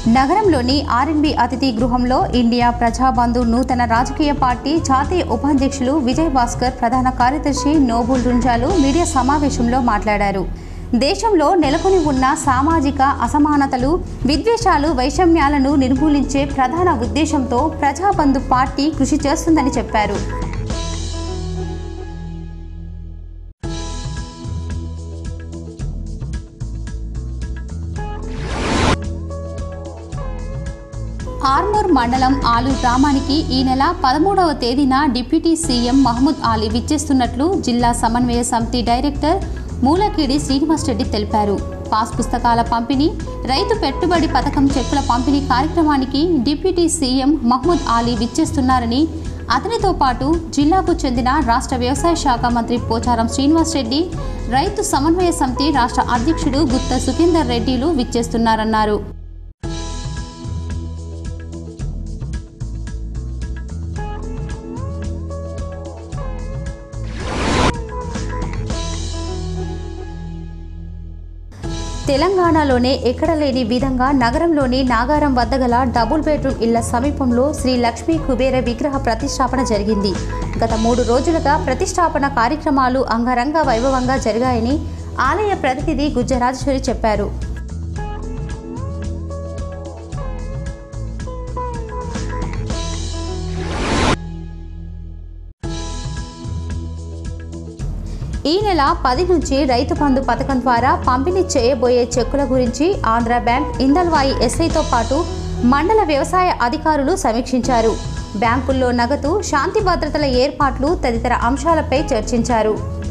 నగరంలోని ఆర్ఎన్బి అతిథి గృహంలో ఇండియా ప్రజాబంధు నూతన రాజకీయ పార్టీ జాతీయ ఉపాధ్యక్షులు విజయ్ భాస్కర్ ప్రధాన కార్యదర్శి నోబుల్ రుంజాలు మీడియా సమావేశంలో మాట్లాడారు దేశంలో నెలకొని ఉన్న సామాజిక అసమానతలు విద్వేషాలు వైషమ్యాలను నిర్మూలించే ప్రధాన ఉద్దేశంతో ప్రజాబంధు పార్టీ కృషి చేస్తుందని చెప్పారు ఆర్మూర్ మండలం ఆలు గ్రామానికి ఈ నెల పదమూడవ తేదీన డిప్యూటీ సీఎం మహమూద్ ఆలీ విచ్చేస్తున్నట్లు జిల్లా సమన్వయ సమితి డైరెక్టర్ మూలకిడి శ్రీనివాస్ రెడ్డి తెలిపారు పాస్ పుస్తకాల పంపిణీ రైతు పెట్టుబడి పథకం చెక్కుల పంపిణీ కార్యక్రమానికి డిప్యూటీ సీఎం మహమూద్ ఆలీ విచ్చేస్తున్నారని అతనితో పాటు జిల్లాకు చెందిన రాష్ట్ర వ్యవసాయ శాఖ మంత్రి పోచారం శ్రీనివాస్ రెడ్డి రైతు సమన్వయ సమితి రాష్ట్ర అధ్యక్షుడు గుత్త సుఖేందర్ రెడ్డిలు విచ్చేస్తున్నారన్నారు తెలంగాణలోనే ఎక్కడ లేని విధంగా నగరంలోని నాగారం వద్ద గల డబుల్ బెడ్రూమ్ ఇళ్ల సమీపంలో శ్రీ లక్ష్మీ కుబేర విగ్రహ ప్రతిష్టాపన జరిగింది గత మూడు రోజులుగా ప్రతిష్టాపన కార్యక్రమాలు అంగరంగ వైభవంగా జరిగాయని ఆలయ ప్రతినిధి గుజ్జరాజేశ్వరి చెప్పారు ఈ నెల పది నుంచి రైతు బంధు పథకం ద్వారా పంపిణీ చేయబోయే చెక్కుల గురించి ఆంధ్ర బ్యాంక్ ఇందల్వాయి ఎస్ఐతో పాటు మండల వ్యవసాయ అధికారులు సమీక్షించారు బ్యాంకుల్లో నగదు శాంతి భద్రతల ఏర్పాట్లు తదితర అంశాలపై చర్చించారు